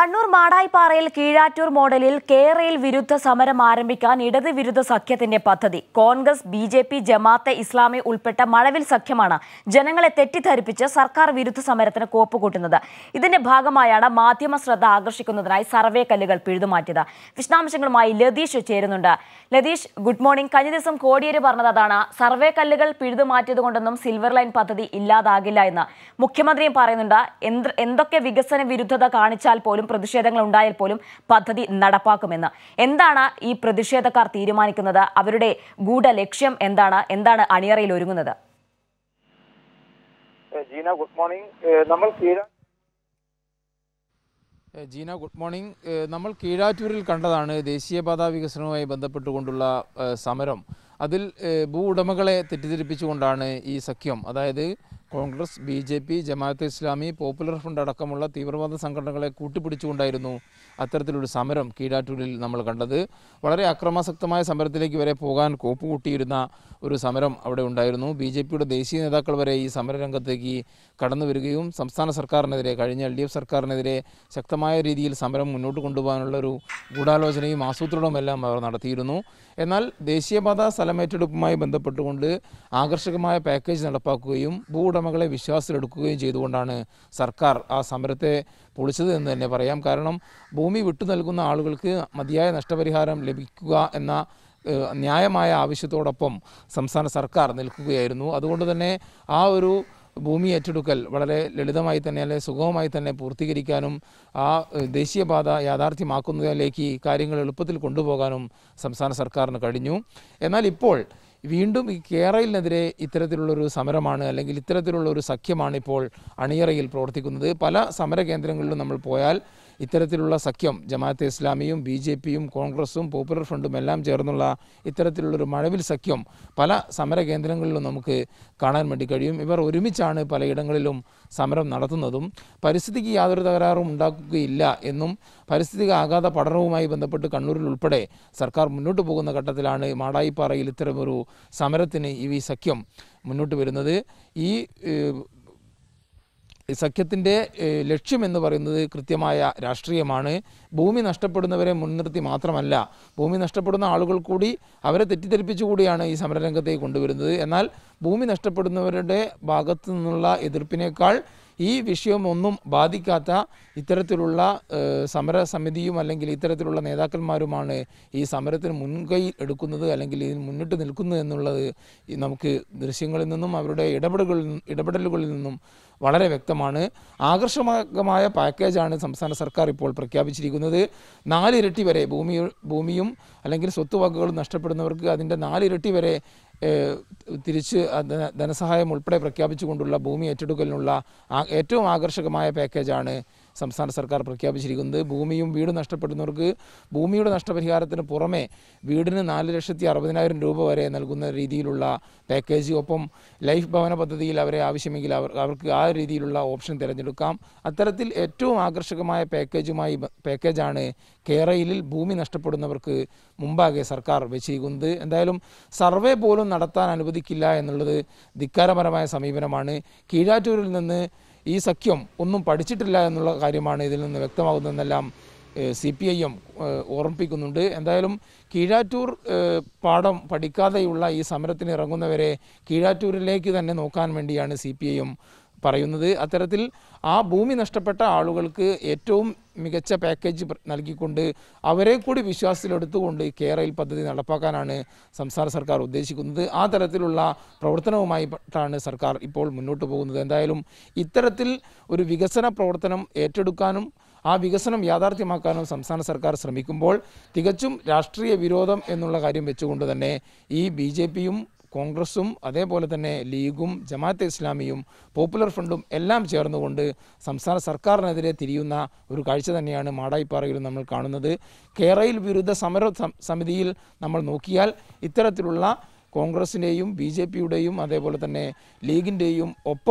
കണ്ണൂർ മാടായിപ്പാറയിൽ കീഴാറ്റൂർ മോഡലിൽ കേരയിൽ വിരുദ്ധ സമരം ആരംഭിക്കാൻ ഇടത് വിരുദ്ധ സഖ്യത്തിന്റെ പദ്ധതി Congress BJP Jamaate Islami ഉൾപ്പെട്ട മഴവിൽ സഖ്യമാണ് ജനങ്ങളെ തെറ്റിദ്ധരിപ്പിച്ച് സർക്കാർ വിരുദ്ധ സമരത്തിന് കോപ്പുകൂട്ടുന്നത് ഇതിന്റെ ഭാഗമായാണ് മാധ്യമ ശ്രദ്ധ ആകർഷിക്കുന്നതിനായി സർവേ കല്ലുകൾ പിഴുതുമാറ്റിയത് വിശദാംശങ്ങളുമായി ലതീഷ് ചേരുന്നുണ്ട് ലതീഷ് ഗുഡ് മോർണിംഗ് കഴിഞ്ഞ ദിവസം കോടിയേരി പറഞ്ഞത് അതാണ് സർവേ കല്ലുകൾ പിഴുതുമാറ്റിയത് കൊണ്ടൊന്നും സിൽവർ ലൈൻ പദ്ധതി ഇല്ലാതാകില്ല എന്ന് മുഖ്യമന്ത്രിയും പറയുന്നുണ്ട് എന്ത് എന്തൊക്കെ വികസന വിരുദ്ധത കാണിച്ചാൽ പോലും പ്രതിഷേധങ്ങൾ ഉണ്ടായാൽ പോലും പദ്ധതി നടപ്പാക്കുമെന്ന് എന്താണ് ഈ പ്രതിഷേധക്കാർ തീരുമാനിക്കുന്നത് അവരുടെ ഗൂഢ ലക്ഷ്യം എന്താണ് എന്താണ് അണിയറയിൽ ഒരുങ്ങുന്നത് ഏ, ജീന ഗുഡ് മോർണിംഗ് ഏ, നമ്മൾ കീഴ ഏഹ് ജീന ഗുഡ് മോർണിംഗ് ഏഹ് നമ്മൾ കീഴാറ്റൂരിൽ കണ്ടതാണ് ദേശീയപാതാ വികസനവുമായി ബന്ധപ്പെട്ടുകൊണ്ടുള്ള ഏഹ് സമരം അതിൽ ഏഹ് ഭൂ ഉടമകളെ തെറ്റിദ്ധരിപ്പിച്ചുകൊണ്ടാണ് ഈ സഖ്യം അതായത് Congress BJP Jamaat Islami popular front അടക്കമുള്ള തീവ്രവാദ സംഘടനകളെ കൂട്ടിപ്പിടിച്ചുകൊണ്ടായിരുന്നു അത്തരത്തിലൊരു സമരം കീഴാറ്റൂരിൽ നമ്മൾ കണ്ടത് വളരെ അക്രമാസക്തമായ സമരത്തിലേക്ക് വരെ പോകാൻ കോപ്പുകൂട്ടിയിരുന്ന ഒരു സമരം അവിടെ ഉണ്ടായിരുന്നു ബി ജെ പിയുടെ ദേശീയ നേതാക്കൾ വരെ ഈ സമരരംഗത്തേക്ക് കടന്നു വരികയും സംസ്ഥാന സർക്കാരിനെതിരെ കഴിഞ്ഞ എൽ ഡി എഫ് സർക്കാരിനെതിരെ ശക്തമായ രീതിയിൽ സമരം മുന്നോട്ട് കൊണ്ടുപോകാനുള്ള ഒരു ഗൂഢാലോചനയും ആസൂത്രണവും എല്ലാം അവർ നടത്തിയിരുന്നു എന്നാൽ ദേശീയപാത സ്ഥലമേറ്റെടുപ്പുമായി ബന്ധപ്പെട്ടുകൊണ്ട് ആകർഷകമായ പാക്കേജ് നടപ്പാക്കുകയും ഭൂ ഉടമകളെ വിശ്വാസത്തിലെടുക്കുകയും ചെയ്തുകൊണ്ടാണ് സർക്കാർ ആ സമരത്തെ പൊളിച്ചത് എന്ന് തന്നെ പറയാം കാരണം ഭൂമി വിട്ടു നൽകുന്ന ആളുകൾക്ക് മതിയായ നഷ്ടപരിഹാരം ലഭിക്കുക എന്ന ഏഹ്, ന്യായമായ ആവശ്യത്തോടൊപ്പം സംസ്ഥാന സർക്കാർ നിൽക്കുകയായിരുന്നു അതുകൊണ്ട് തന്നെ ആ ഒരു ഭൂമി ഏറ്റെടുക്കൽ വളരെ ലളിതമായി തന്നെ അല്ലെ സുഗമമായി തന്നെ പൂർത്തീകരിക്കാനും ആ ഏഹ്, ദേശീയപാത യാഥാർത്ഥ്യമാക്കുന്നതിലേക്ക് കാര്യങ്ങൾ എളുപ്പത്തിൽ കൊണ്ടുപോകാനും സംസ്ഥാന സർക്കാരിന് കഴിഞ്ഞു എന്നാൽ ഇപ്പോൾ വീണ്ടും ഈ കേരളിനെതിരെ ഇത്തരത്തിലുള്ളൊരു സമരമാണ് അല്ലെങ്കിൽ ഇത്തരത്തിലുള്ള ഒരു സഖ്യമാണ് ഇപ്പോൾ അണിയറയിൽ പ്രവർത്തിക്കുന്നത് പല സമര കേന്ദ്രങ്ങളിലും നമ്മൾ പോയാൽ ഇത്തരത്തിലുള്ള സഖ്യം ജമാഅത്തെ ഇസ്ലാമിയും ബി ജെ പിയും കോൺഗ്രസും പോപ്പുലർ ഫ്രണ്ടും എല്ലാം ചേർന്നുള്ള ഇത്തരത്തിലുള്ളൊരു മഴവിൽ സഖ്യം പല സമര കേന്ദ്രങ്ങളിലും നമുക്ക് കാണാൻ വേണ്ടി കഴിയും ഇവർ ഒരുമിച്ചാണ് പലയിടങ്ങളിലും സമരം നടത്തുന്നതും പരിസ്ഥിതിക്ക് യാതൊരു തകരാറും ഉണ്ടാക്കുകയില്ല എന്നും പരിസ്ഥിതിക ആഘാത പഠനവുമായി ബന്ധപ്പെട്ട് കണ്ണൂരിൽ ഉൾപ്പെടെ സർക്കാർ മുന്നോട്ട് പോകുന്ന ഘട്ടത്തിലാണ് മാടായിപ്പാറയിൽ ഇത്തരമൊരു സമരത്തിന് ഈ സഖ്യം മുന്നോട്ട് വരുന്നത് ഈ ഏഹ്, ഈ സഖ്യത്തിൻ്റെ ഏഹ്, ലക്ഷ്യം എന്ന് പറയുന്നത് കൃത്യമായ രാഷ്ട്രീയമാണ് ഭൂമി നഷ്ടപ്പെടുന്നവരെ മുൻനിർത്തി മാത്രമല്ല ഭൂമി നഷ്ടപ്പെടുന്ന ആളുകൾ കൂടി അവരെ തെറ്റിദ്ധരിപ്പിച്ചുകൂടിയാണ് ഈ സമരരംഗത്തേക്ക് കൊണ്ടുവരുന്നത് എന്നാൽ ഭൂമി നഷ്ടപ്പെടുന്നവരുടെ ഭാഗത്തു നിന്നുള്ള എതിർപ്പിനേക്കാൾ ഈ വിഷയം ഒന്നും ബാധിക്കാത്ത ഇത്തരത്തിലുള്ള ഏഹ്, സമര സമിതിയും അല്ലെങ്കിൽ ഇത്തരത്തിലുള്ള നേതാക്കന്മാരുമാണ് ഈ സമരത്തിന് മുൻകൈ എടുക്കുന്നത് അല്ലെങ്കിൽ ഇതിന് മുന്നിട്ട് നിൽക്കുന്നത് എന്നുള്ളത് ഈ നമുക്ക് ദൃശ്യങ്ങളിൽ നിന്നും അവരുടെ ഇടപെടലുകളിൽ ഇടപെടലുകളിൽ നിന്നും വളരെ വ്യക്തമാണ് ആകർഷകമായ പാക്കേജാണ് സംസ്ഥാന സർക്കാർ ഇപ്പോൾ പ്രഖ്യാപിച്ചിരിക്കുന്നത് നാലിരട്ടി വരെ ഭൂമി ഭൂമിയും അല്ലെങ്കിൽ സ്വത്തുവകകളും നഷ്ടപ്പെടുന്നവർക്ക് അതിൻ്റെ നാലിരട്ടി വരെ ഏഹ്, തിരിച്ച് അത് ധനസഹായം ഉൾപ്പെടെ പ്രഖ്യാപിച്ചുകൊണ്ടുള്ള ഭൂമി ഏറ്റെടുക്കലിനുള്ള ആ- ഏറ്റവും ആകർഷകമായ പാക്കേജാണ് സംസ്ഥാന സർക്കാർ പ്രഖ്യാപിച്ചിരിക്കുന്നത് ഭൂമിയും വീടും നഷ്ടപ്പെടുന്നവർക്ക് ഭൂമിയുടെ നഷ്ടപരിഹാരത്തിന് പുറമെ വീടിന് നാല് ലക്ഷത്തി അറുപതിനായിരം രൂപ വരെ നൽകുന്ന രീതിയിലുള്ള പാക്കേജ് ഒപ്പം ലൈഫ് ഭവന പദ്ധതിയിൽ അവരെ ആവശ്യമെങ്കിൽ അവർ അവർക്ക് ആ രീതിയിലുള്ള ഓപ്ഷൻ തിരഞ്ഞെടുക്കാം അത്തരത്തിൽ ഏറ്റവും ആകർഷകമായ പാക്കേജുമായി ബ- പാക്കേജാണ് കേരളയിൽ ഭൂമി നഷ്ടപ്പെടുന്നവർക്ക് മുമ്പാകെ സർക്കാർ വെച്ചിരിക്കുന്നത് എന്തായാലും സർവേ പോലും നടത്താൻ അനുവദിക്കില്ല എന്നുള്ളത് ധിക്കാരപരമായ സമീപനമാണ് കീഴാറ്റൂരിൽ നിന്ന് ഈ സഖ്യം ഒന്നും പഠിച്ചിട്ടില്ല എന്നുള്ള കാര്യമാണ് ഇതിൽ നിന്ന് വ്യക്തമാകുന്നതെന്നെല്ലാം സി പി ഐ എം ഓർമ്മിപ്പിക്കുന്നുണ്ട് എന്തായാലും കീഴാറ്റൂർ ഏഹ്, പാഠം പഠിക്കാതെയുള്ള ഈ സമരത്തിന് ഇറങ്ങുന്നവരെ കീഴാറ്റൂരിലേക്ക് തന്നെ നോക്കാൻ വേണ്ടിയാണ് സി പി ഐ എം പറയുന്നത് അത്തരത്തിൽ ആ ഭൂമി നഷ്ടപ്പെട്ട ആളുകൾക്ക് ഏറ്റവും മികച്ച പാക്കേജ് പ്ര- നൽകിക്കൊണ്ട് അവരെ കൂടി വിശ്വാസത്തിലെടുത്തുകൊണ്ട് ഈ കേരയിൽ പദ്ധതി നടപ്പാക്കാനാണ് സംസ്ഥാന സർക്കാർ ഉദ്ദേശിക്കുന്നത് ആ തരത്തിലുള്ള പ്രവർത്തനവുമായിട്ടാണ് സർക്കാർ ഇപ്പോൾ മുന്നോട്ട് പോകുന്നത് എന്തായാലും ഇത്തരത്തിൽ ഒരു വികസന പ്രവർത്തനം ഏറ്റെടുക്കാനും ആ വികസനം യാഥാർത്ഥ്യമാക്കാനും സംസ്ഥാന സർക്കാർ ശ്രമിക്കുമ്പോൾ തികച്ചും രാഷ്ട്രീയ വിരോധം എന്നുള്ള കാര്യം വെച്ചുകൊണ്ട് തന്നെ ഈ ബി ജെ പിയും കോൺഗ്രസും അതേപോലെ തന്നെ ലീഗും ജമാഅത്തെ ഇസ്ലാമിയും പോപ്പുലർ ഫ്രണ്ടും എല്ലാം ചേർന്നുകൊണ്ട് സംസ്ഥാന സർക്കാരിനെതിരെ തിരിയുന്ന ഒരു കാഴ്ച തന്നെയാണ് മാടായിപ്പാറയിൽ നമ്മൾ കാണുന്നത് കേരളയിൽ വിരുദ്ധ സമര സം- സമിതിയിൽ നമ്മൾ നോക്കിയാൽ ഇത്തരത്തിലുള്ള കോൺഗ്രസിൻ്റെയും ബി ജെ പിയുടെയും അതേപോലെ തന്നെ ലീഗിൻ്റെയും ഒപ്പം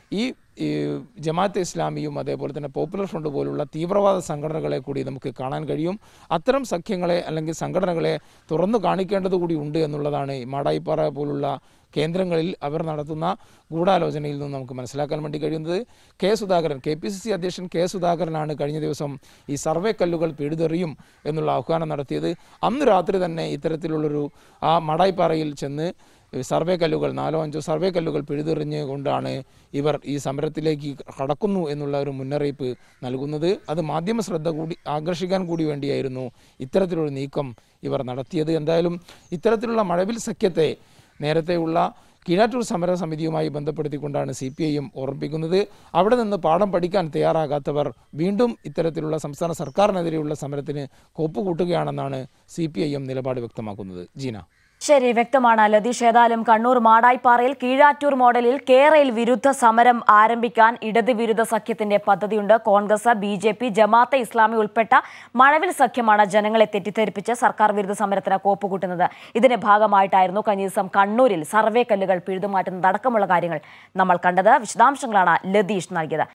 ഈ ഈ ജമാഅത്തെ ഇസ്ലാമിയും അതേപോലെ തന്നെ പോപ്പുലർ ഫ്രണ്ട് പോലുള്ള തീവ്രവാദ സംഘടനകളെ കൂടി നമുക്ക് കാണാൻ കഴിയും അത്തരം സഖ്യങ്ങളെ അല്ലെങ്കിൽ സംഘടനകളെ തുറന്നു കാണിക്കേണ്ടത് കൂടി ഉണ്ട് എന്നുള്ളതാണ് ഈ മാടായിപ്പാറ പോലുള്ള കേന്ദ്രങ്ങളിൽ അവർ നടത്തുന്ന ഗൂഢാലോചനയിൽ നിന്ന് നമുക്ക് മനസ്സിലാക്കാൻ വേണ്ടി കഴിയുന്നത് K Sudhakaran KPCC അധ്യക്ഷൻ കെ സുധാകരനാണ് കഴിഞ്ഞ ദിവസം ഈ സർവേ കല്ലുകൾ പിഴുതെറിയും എന്നുള്ള ആഹ്വാനം നടത്തിയത് അന്ന് രാത്രി തന്നെ ഇത്തരത്തിലുള്ളൊരു ആ മടായിപ്പാറയിൽ ചെന്ന് സർവേ കല്ലുകൾ നാലോ അഞ്ചോ സർവേ കല്ലുകൾ പിഴുതെറിഞ്ഞ് കൊണ്ടാണ് ഇവർ ഈ സമരത്തിലേക്ക് കടക്കുന്നു എന്നുള്ള ഒരു മുന്നറിയിപ്പ് നൽകുന്നത് അത് മാധ്യമ ശ്രദ്ധ കൂടി ആകർഷിക്കാൻ കൂടി വേണ്ടിയായിരുന്നു ഇത്തരത്തിലൊരു നീക്കം ഇവർ നടത്തിയത് എന്തായാലും ഇത്തരത്തിലുള്ള മഴവിൽ സഖ്യത്തെ നേരത്തെയുള്ള കീഴാറ്റൂർ സമര സമിതിയുമായി ബന്ധപ്പെടുത്തിക്കൊണ്ടാണ് സി പി ഐ എം ഓർമ്മിപ്പിക്കുന്നത് അവിടെ നിന്ന് പാഠം പഠിക്കാൻ തയ്യാറാകാത്തവർ വീണ്ടും ഇത്തരത്തിലുള്ള സംസ്ഥാന സർക്കാരിനെതിരെയുള്ള സമരത്തിന് കോപ്പുകൂട്ടുകയാണെന്നാണ് സി പി ഐ എം നിലപാട് വ്യക്തമാക്കുന്നത് ജീന ശരി വ്യക്തമാണ് ലതീഷ് ഏതായാലും കണ്ണൂർ മാടായിപ്പാറയിൽ കീഴാറ്റൂർ മോഡലിൽ കേരയിൽ വിരുദ്ധ സമരം ആരംഭിക്കാൻ ഇടത് വിരുദ്ധ സഖ്യത്തിന്റെ പദ്ധതിയുണ്ട് Congress BJP Jamaate Islami ഉൾപ്പെട്ട മഴവിൽ സഖ്യമാണ് ജനങ്ങളെ തെറ്റിദ്ധരിപ്പിച്ച് സർക്കാർ വിരുദ്ധ സമരത്തിന് കോപ്പുകൂട്ടുന്നത് ഇതിന്റെ ഭാഗമായിട്ടായിരുന്നു കഴിഞ്ഞ ദിവസം കണ്ണൂരിൽ സർവേ കല്ലുകൾ പിഴുതുമാറ്റുന്നത് അടക്കമുള്ള കാര്യങ്ങൾ നമ്മൾ കണ്ടത് വിശദാംശങ്ങളാണ് ലതീഷ് നൽകിയത്